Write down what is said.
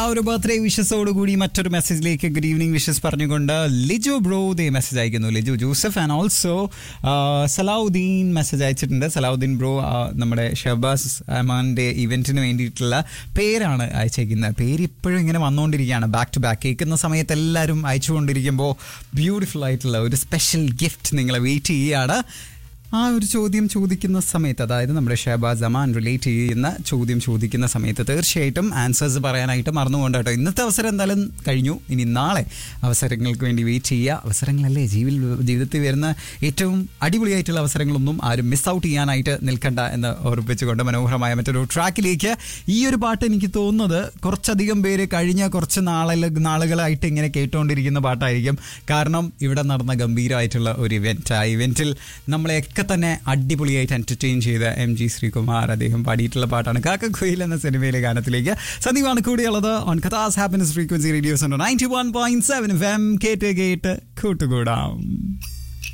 ഒരു ബർത്ത്ഡേ വിഷസോട് കൂടി മറ്റൊരു മെസ്സേജിലേക്ക് ഗുഡ് ഈവനിങ് വിഷസ് പറഞ്ഞുകൊണ്ട് ലിജു ബ്രോ ദേ മെസ്സേജ് അയക്കുന്നു Liju Joseph and also Salahuddin message അയച്ചിട്ടുണ്ട് സലാവുദ്ദീൻ ബ്രോ നമ്മുടെ ഷഹബാസ് അമാന്റെ ഇവന്റിന് വേണ്ടിയിട്ടുള്ള പേരാണ് അയച്ചേക്കുന്നത് പേര് ഇപ്പോഴും ഇങ്ങനെ വന്നുകൊണ്ടിരിക്കുകയാണ് ബാക്ക് ടു ബാക്ക് കേൾക്കുന്ന സമയത്ത് എല്ലാവരും അയച്ചുകൊണ്ടിരിക്കുമ്പോൾ ബ്യൂട്ടിഫുൾ ആയിട്ടുള്ള ഒരു സ്പെഷ്യൽ ഗിഫ്റ്റ് നിങ്ങളെ വെയിറ്റ് ചെയ്യുകയാണ് ആ ഒരു ചോദ്യം ചോദിക്കുന്ന സമയത്ത് അതായത് നമ്മുടെ ഷഹബാസ് അമാൻ റിലേറ്റ് ചെയ്യുന്ന ചോദ്യം ചോദിക്കുന്ന സമയത്ത് തീർച്ചയായിട്ടും ആൻസേഴ്സ് പറയാനായിട്ട് മറന്നുകൊണ്ട് കേട്ടോ ഇന്നത്തെ അവസരം എന്തായാലും കഴിഞ്ഞു ഇനി നാളെ അവസരങ്ങൾക്ക് വേണ്ടി വെയിറ്റ് ചെയ്യുക അവസരങ്ങളല്ലേ ജീവിൽ ജീവിതത്തിൽ വരുന്ന ഏറ്റവും അടിപൊളിയായിട്ടുള്ള അവസരങ്ങളൊന്നും ആരും മിസ് ഔട്ട് ചെയ്യാനായിട്ട് നിൽക്കണ്ട എന്ന് ഓർപ്പിച്ചുകൊണ്ട് മനോഹരമായ മറ്റൊരു ട്രാക്കിലേക്ക് ഈ ഒരു പാട്ട് എനിക്ക് തോന്നുന്നത് കുറച്ചധികം പേര് കഴിഞ്ഞ കുറച്ച് നാളെ നാളുകളായിട്ട് ഇങ്ങനെ കേട്ടുകൊണ്ടിരിക്കുന്ന പാട്ടായിരിക്കും കാരണം ഇവിടെ നടന്ന ഗംഭീരമായിട്ടുള്ള ഒരു ഇവന്റ് ആ ഇവന്റിൽ നമ്മളെയൊക്കെ തന്നെ അടിപൊളിയായിട്ട് എന്റർടൈൻ ചെയ്ത എം ജി ശ്രീകുമാർ അദ്ദേഹം പാടിയിട്ടുള്ള പാട്ടാണ് കാക്കക്കുയിൽ എന്ന സിനിമയിലെ ഗാനത്തിലേക്ക് സന്ദീപാണ് കൂടിയുള്ളത് ഓൺ കഥാസ് happiness frequency radio's ninety one point seven M കേട്ട് കേട്ട് കൂട്ടുകൂടാം